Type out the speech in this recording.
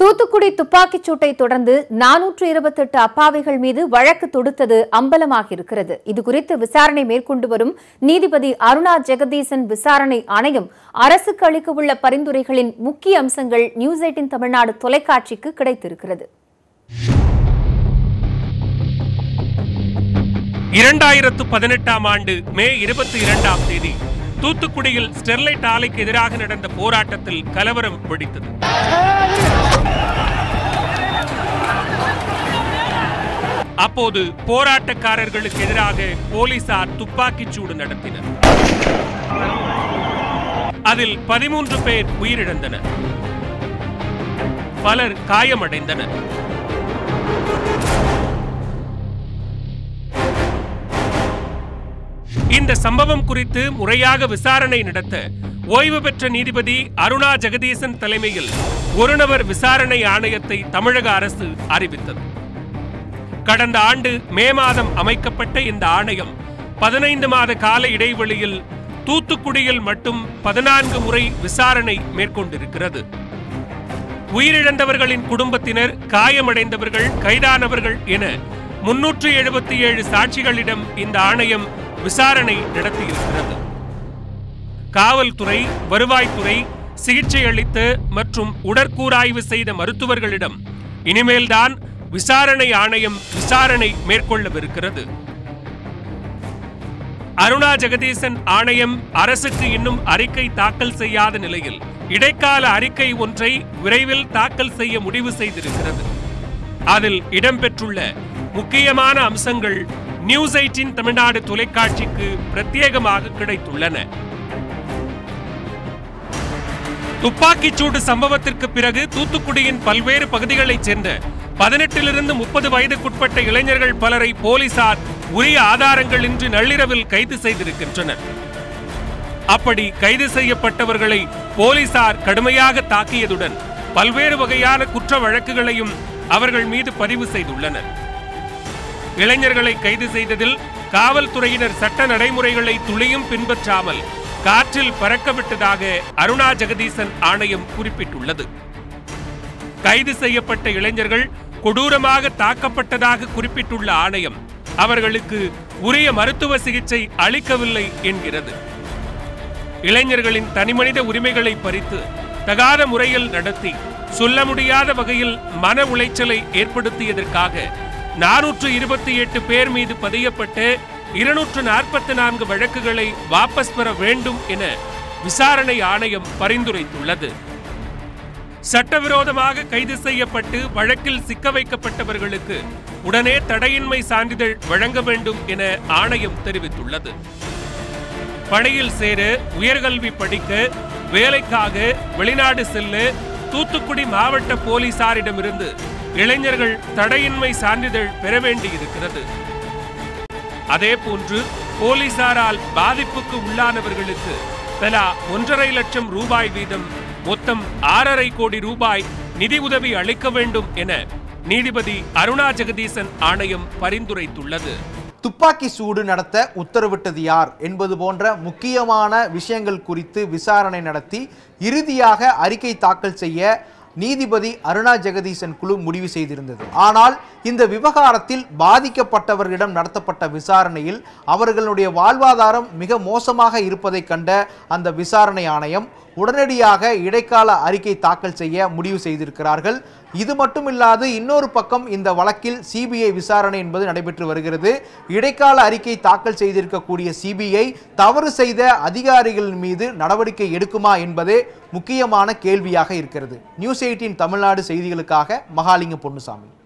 தூத்துக்குடி துப்பாக்கிச் சூட்டை தொடர்ந்து நானூற்று இருபத்தெட்டு அப்பாவிகள் மீது வழக்கு தொடுத்தது அம்பலமாகியிருக்கிறது இதுகுறித்து விசாரணை மேற்கொண்டு வரும் நீதிபதி அருணா ஜெகதீசன் விசாரணை ஆணையம் அரசுக்கு அளிக்கவுள்ள பரிந்துரைகளின் முக்கிய அம்சங்கள் நியூஸ் எயிட்டின் தமிழ்நாடு தொலைக்காட்சிக்கு கிடைத்திருக்கிறது இரண்டாயிரத்து பதினெட்டாம் ஆண்டு மே இருபத்தி இரண்டாம் தேதி தூத்துக்குடியில் ஸ்டெர்லைட் ஆலைக்கு எதிராக நடந்த போராட்டத்தில் கலவரம் வெடித்தது அப்போது போராட்டக்காரர்களுக்கு எதிராக போலீசார் துப்பாக்கிச் சூடு நடத்தினர் அதில் பதிமூன்று பேர் உயிரிழந்தனர் பலர் காயமடைந்தனர் இந்த சம்பவம் குறித்து முறையாக விசாரணை நடத்த ஓய்வு பெற்ற நீதிபதி அருணா ஜெகதீசன் தலைமையில் ஒருநபர் விசாரணை ஆணையத்தை தமிழக அரசு அறிவித்தது கடந்த ஆண்டு மே மாதம் அமைக்கப்பட்ட இந்த ஆணையம் பதினைந்து மாத கால இடைவெளியில் தூத்துக்குடியில் மட்டும் பதினான்கு முறை விசாரணை மேற்கொண்டிருக்கிறது உயிரிழந்தவர்களின் குடும்பத்தினர் காயமடைந்தவர்கள் கைதானவர்கள் என முன்னூற்று எழுபத்தி ஏழு சாட்சிகளிடம் இந்த ஆணையம் விசாரணை நடத்தியிருக்கிறது காவல்துறை வருவாய்த்துறை சிகிச்சை அளித்த மற்றும் உடற்கூராய்வு செய்த மருத்துவர்களிடம் இனிமேல்தான் விசாரணை ஆணையம் விசாரணை மேற்கொள்ளவிருக்கிறது அருணா ஜெகதீசன் ஆணையம் அரசுக்கு இன்னும் அறிக்கை தாக்கல் செய்யாத நிலையில் இடைக்கால அறிக்கை ஒன்றை விரைவில் தாக்கல் செய்ய முடிவு செய்திருக்கிறது அதில் இடம்பெற்றுள்ள முக்கியமான அம்சங்கள் நியூஸ் எயிட்டின் தமிழ்நாடு தொலைக்காட்சிக்கு பிரத்யேகமாக கிடைத்துள்ளன துப்பாக்கிச்சூடு சம்பவத்திற்கு பிறகு தூத்துக்குடியின் பல்வேறு பகுதிகளைச் சேர்ந்த பதினெட்டிலிருந்து முப்பது வயதுக்குட்பட்ட இளைஞர்கள் பலரை போலீசார் உரிய ஆதாரங்கள் இன்றி நள்ளிரவில் கைது செய்திருக்கின்றனர் அப்படி கைது செய்யப்பட்டவர்களை போலீசார் கடுமையாக தாக்கியதுடன் பல்வேறு வகையான குற்ற வழக்குகளையும் அவர்கள் மீது பதிவு செய்துள்ளனர் இளைஞர்களை கைது செய்ததில் காவல்துறையினர் சட்ட நடைமுறைகளை துளியும் பின்பற்றாமல் காற்றில் பறக்கவிட்டதாக அருணா ஜெகதீசன் ஆணையம் குறிப்பிட்டுள்ளது கைது செய்யப்பட்ட இளைஞர்கள் கொடூரமாக தாக்கப்பட்டதாக குறிப்பிட்டுள்ள ஆணையம் அவர்களுக்கு உரிய மருத்துவ சிகிச்சை அளிக்கவில்லை என்கிறது இளைஞர்களின் தனிமனித உரிமைகளை பறித்து தகாத முறையில் நடத்தி சொல்ல முடியாத வகையில் மன உளைச்சலை ஏற்படுத்தியதற்காக நானூற்று இருபத்தி எட்டு பேர் மீது பதியப்பட்ட இருநூற்று நாற்பத்தி நான்கு வழக்குகளை வாபஸ் பெற வேண்டும் என விசாரணை ஆணையம் பரிந்துரைத்துள்ளது சட்டவிரோதமாக கைது செய்யப்பட்டு வழக்கில் சிக்க வைக்கப்பட்டவர்களுக்கு உடனே தடையின்மை சான்றிதழ் வழங்க வேண்டும் என ஆணையம் தெரிவித்துள்ளது பணியில் சேர உயர்கல்வி படிக்க வேலைக்காக வெளிநாடு செல்ல தூத்துக்குடி மாவட்ட போலீசாரிடமிருந்து இளைஞர்கள் தடையின்மை சான்றிதழ் பெற வேண்டியிருக்கிறது அதேபோன்று போலீசாரால் பாதிப்புக்கு உள்ளானவர்களுக்கு தலா ஒன்றரை லட்சம் ரூபாய் வீதம் மொத்தம் ஆறரை கோடி ரூபாய் நிதி உதவி அளிக்க வேண்டும் என நீதிபதி அருணா ஜெகதீசன் ஆணையம் பரிந்துரைத்துள்ளது துப்பாக்கி சூடு நடத்த உத்தரவிட்டது யார் என்பது போன்ற முக்கியமான விஷயங்கள் குறித்து விசாரணை நடத்தி இறுதியாக அறிக்கை தாக்கல் செய்ய நீதிபதி அருணா ஜெகதீசன் குழு முடிவு செய்திருந்தது ஆனால் இந்த விவகாரத்தில் பாதிக்கப்பட்டவர்களிடம் நடத்தப்பட்ட விசாரணையில் அவர்களுடைய வாழ்வாதாரம் மிக மோசமாக இருப்பதை கண்ட அந்த விசாரணை ஆணையம் உடனடியாக இடைக்கால அறிக்கை தாக்கல் செய்ய முடிவு செய்திருக்கிறார்கள் இது மட்டுமில்லாது இன்னொரு பக்கம் இந்த வழக்கில் சிபிஐ விசாரணை என்பது நடைபெற்று வருகிறது இடைக்கால அறிக்கை தாக்கல் செய்திருக்கக்கூடிய சிபிஐ தவறு செய்த அதிகாரிகள் மீது நடவடிக்கை எடுக்குமா என்பதே முக்கியமான கேள்வியாக இருக்கிறது நியூஸ் எயிட்டின் தமிழ்நாடு செய்திகளுக்காக மகாலிங்க பொன்னுசாமி